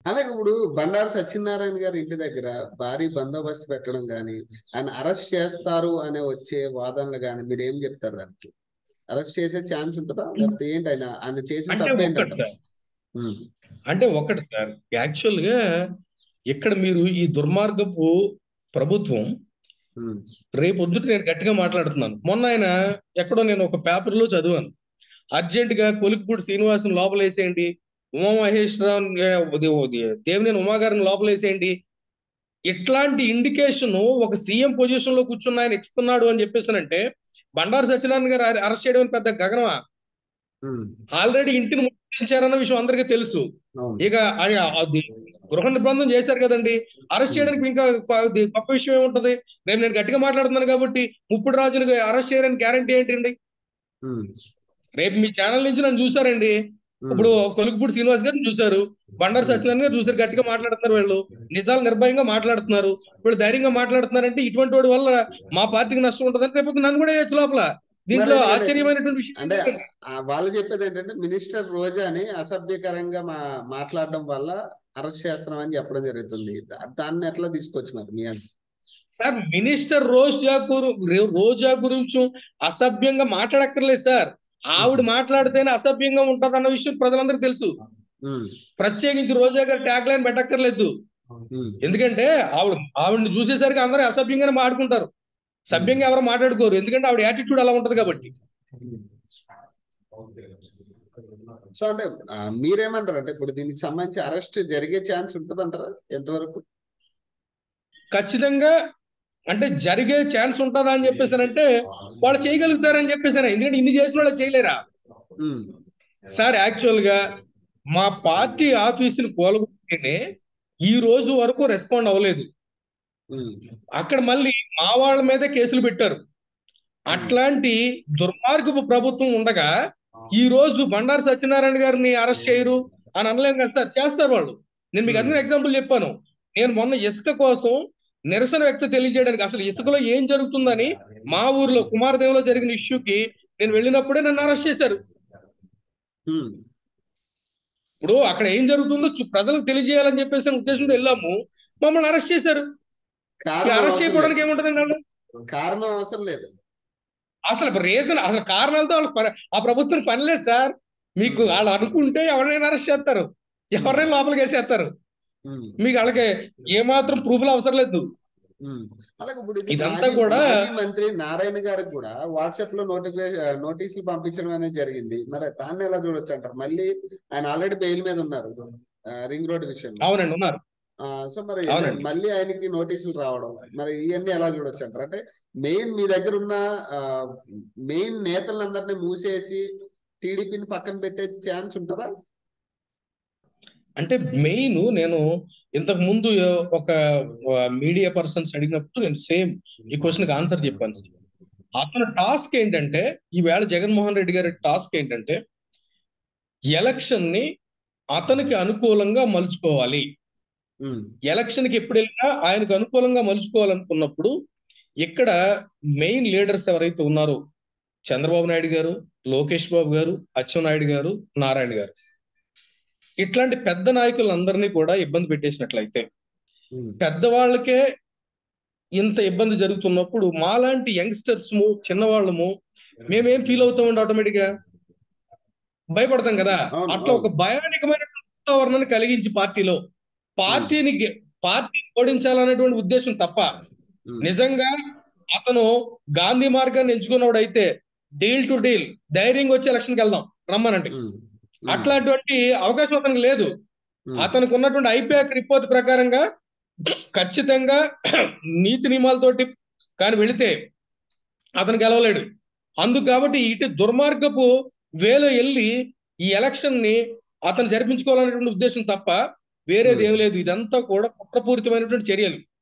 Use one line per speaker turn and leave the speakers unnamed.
అలాగే ఇప్పుడు బండారు సత్యనారాయణ గారి ఇంటి దగ్గర భారీ బందోబస్తు పెట్టడం కానీ ఆయన అరెస్ట్ చేస్తారు అనే వచ్చే వాదనలు కానీ మీరు ఏం చెప్తారు దానికి అరెస్ట్ చేసే ఛాన్స్ ఉంటుందా లేకపోతే ఏంటి ఆయన ఆయన చేసిన
అంటే
తప్పేంటంట
ఒకటి సార్ అంటే ఒకటి సార్ యాక్చువల్ గా ఇక్కడ మీరు ఈ దుర్మార్గపు ప్రభుత్వం రేపు పొద్దుట నేను గట్టిగా మాట్లాడుతున్నాను మొన్న ఆయన ఎక్కడో నేను ఒక పేపర్ లో చదివాను అర్జెంట్ గా కొలిక్పూడి శ్రీనివాసం లోపలేసేయండి ఉమామహేశ్వరరావు దేవినేని ఉమా గారిని లోపలేసేయండి ఇట్లాంటి ఇండికేషన్ ఒక సీఎం పొజిషన్ లో కూర్చున్న ఆయన ఇస్తున్నాడు అని చెప్పేసానంటే బండారు సత్యనారాయణ గారు అరెస్ట్ చేయడం పెద్ద గగనమా ఆల్రెడీ ఇంటిని ముట్టించారన్న విషయం అందరికీ తెలుసు
అవును
ఇక అది- అది గృహ నిర్బంధం చేశారు కదండి అరెస్ట్ చేయడానికి ఇంకా ప- ఇది గొప్ప విషయం ఏముంటది నేను నేను గట్టిగా మాట్లాడుతున్నాను కాబట్టి ముప్పుడు రాజుని అరెస్ట్ చేయడానికి గ్యారంటీ ఏంటండి
ఉమ్,
రేపు మీ ఛానల్ నుంచి నన్ను చూసారండి
ఉమ్,
ఇప్పుడు కొలుకుపూడి శ్రీనివాస్ గారిని చూశారు బండారు సత్యనారాయణ గారు చూసారు గట్టిగా మాట్లాడుతున్నారు వీళ్ళు నిజాలు నిర్భయంగా మాట్లాడుతున్నారు వీళ్ళు ధైర్యంగా మాట్లాడుతున్నారంటే ఇటువంటి వాడి వల్ల మా పార్టీకి నష్టం ఉంటుందని రేపు నన్ను కూడా వేయచ్చు లోపల దీంట్లో
మరి-
ఆశ్చర్యమైనటువంటి విషయం
అంటే
ఏంటంటే,
ఆ వాళ్ళు చెప్పేది ఏంటంటే మినిస్టర్ రోజాని అసభ్యకరంగా మా మాట్లాడడం వల్ల అరెస్ట్ చేస్తున్నామని చెప్పడం జరుగుతుంది దా- దాన్ని ఎట్లా తీసుకోవచ్చు మరి మీ అంత
సార్ మినిస్టర్ రోజా గురు రోజా గురించి అసభ్యంగా మాట్లాడక్కర్లేదు సార్ ఆవిడ మాట్లాడితేనే అసభ్యంగా ఉంటది అన్న విషయం ప్రజలందరికీ తెలుసు
ఉమ్,
ప్రత్యేకించి రోజా గారు ట్యాగ్ లైన్ పెట్టక్కర్లేదు
ఉమ్,
ఎందుకంటే ఆవిడ ఆవిడని చూసేసరికి అందరూ అసభ్యంగానే మాట్లాడుకుంటారు సభ్యంగా ఎవరు మాట్లాడుకోరు ఎందుకంటే ఆవిడ యాటిట్యూడ్ అలా ఉంటది కాబట్టి
సో అంటే ఆ, మీరేమంటారు అంటే ఇప్పుడు దీనికి సంబంధించి అరెస్ట్ జరిగే ఛాన్స్ ఉంటుంది అంటారా ఎంతవరకు
ఖచ్చితంగా అంటే జరిగే ఛాన్స్ ఉంటుందా అని చెప్పేసానంటే వాళ్ళు చేయగలుగుతారని చెప్పేసాను ఎందుకంటే ఇన్ని చేసిన వాళ్ళు చేయలేరా
ఉమ్,
సార్ యాక్చువల్ గా మా పార్టీ ఆఫీసుని కోలుకుంటేనే ఈ రోజు వరకు రెస్పాండ్ అవ్వలేదు
ఉమ్,
అక్కడ మళ్ళీ మా వాళ్ళ మీదే కేసులు పెట్టారు అట్లాంటి దుర్మార్గపు ప్రభుత్వం ఉండగా ఈ రోజు బండారు సత్యనారాయణ గారిని అరెస్ట్ చేయరు అని అనలేం కదా సార్ చేస్తారు వాళ్ళు నేను మీకు అన్ని ఎగ్జాంపుల్ చెప్పాను నేను మొన్న ఇసుక కోసం నిరసన వ్యక్త తెలియజేయడానికి అసలు ఇసుకలో ఏం జరుగుతుందని మా ఊర్లో కుమారదేవిలో జరిగిన ఇష్యూకి నేను వెళ్ళినప్పుడే నన్ను అరెస్ట్ చేశారు
ఉమ్,
ఇప్పుడు అక్కడ ఏం జరుగుతుందో చు- ప్రజలకు తెలియజేయాలని చెప్పేసి అనే ఉద్దేశంతో వెళ్ళాము మమ్మల్ని అరెస్ట్ చేశారు ఈ
కారణం
అరెస్ట్
అవసరం
చేయడానికి
లేదు.
ఏముంటదండి వాళ్ళు?
కారణం అవసరం లేదు
అసలు రీజన్ అసలు కారణాలతో వాళ్ళకి పని- ఆ ప్రభుత్వం పని లేదు సార్ మీకు
Hmm.
వాళ్ళు అనుకుంటే ఎవరినైనా అరెస్ట్ చేస్తారు ఎవరినైనా లోపలికి వేసేస్తారు
ఉమ్,
మీకు వాళ్ళకి ఏమాత్రం ప్రూఫ్లు అవసరం లేదు
ఉమ్. అలాగే ఇప్పుడు ఇది
ఇదంతా
మాజీ-
కూడా-
మాజీ మంత్రి నారాయణ గారికి కూడా వాట్సాప్ లో నోటిఫికేషన్ నోటీసులు పంపించడం అనేది జరిగింది మరి దాన్ని ఎలా చూడొచ్చు అంటారు మళ్ళీ ఆయన ఆల్రెడీ బెయిల్ మీద ఉన్నారు ఆ, రింగ్ రోడ్ విషయంలో
అవునండి ఉన్నారు
ఆ, సో మరి
అవునండి.
మళ్ళీ ఆయనకి నోటీసులు రావడం మరి ఇవన్నీ ఎలా చూడొచ్చు అంటారు అంటే మెయిన్ మీ దగ్గర ఉన్న మెయిన్ నేతలందరినీ మూసేసి టీడీపీని పక్కన పెట్టే ఛాన్స్ ఉంటుందా
అంటే మెయిన్ నేను ఇంతకు ముందు ఒక మీడియా పర్సన్స్ అడిగినప్పుడు నేను సేమ్ ఈ క్వశ్చన్కి ఆన్సర్ చెప్పాను సార్ అతని టాస్క్ ఏంటంటే ఈవేళ జగన్మోహన్ రెడ్డి గారి టాస్క్ ఏంటంటే ఎలక్షన్ ని అతనికి అనుకూలంగా మలుచుకోవాలి
ఉమ్,
ఎలక్షన్ కి ఎప్పుడు వెళ్ళినా ఆయనకు అనుకూలంగా మలుచుకోవాలనుకున్నప్పుడు ఇక్కడ మెయిన్ లీడర్స్ ఎవరైతే ఉన్నారో చంద్రబాబు నాయుడు గారు లోకేష్ బాబు గారు అచ్చెన్నాయుడు గారు నారాయణ గారు ఇట్లాంటి పెద్ద నాయకులందరినీ కూడా ఇబ్బంది పెట్టేసినట్లయితే
ఉమ్,
పెద్దవాళ్ళకే ఇంత ఇబ్బంది జరుగుతున్నప్పుడు మాలాంటి యంగ్స్టర్స్ చిన్నవాళ్ళము మేమేం ఫీల్ అవుతామండి ఆటోమేటిక్ గా భయపడతాం కదా
అవును,
అట్లా ఒక భయానకమైన వాతావరణాన్ని కలిగించి పార్టీలో పార్టీని గె- పార్టీని ఓడించాలనేటువంటి ఉద్దేశం తప్ప
ఉమ్,
నిజంగా అతను గాంధీ మార్గాన్ని ఎంచుకున్నవాడు అయితే డీల్ టు డీల్ ధైర్యంగా వచ్చి ఎలక్షన్కి వెళ్దాం రమ్మనండి
ఉమ్, ఉమ్,
అట్లాంటి అవకాశం అతనికి లేదు
ఉమ్,
అతనికి ఉన్నటువంటి ఐపాక్ రిపోర్ట్ ప్రకారంగా ఖచ్చితంగా నీతి నియమాలతోటి కానీ వెళితే అతను గెలవలేడు అందుకు కాబట్టి ఇటు దుర్మార్గపు వేలో వెళ్ళి ఈ ఎలక్షన్ ని అతను జరిపించుకోవాలనేటువంటి ఉద్దేశం తప్ప వేరేది ఏం లేదు ఇదంతా కూడా కుట్రపూరితమైనటువంటి చర్యలు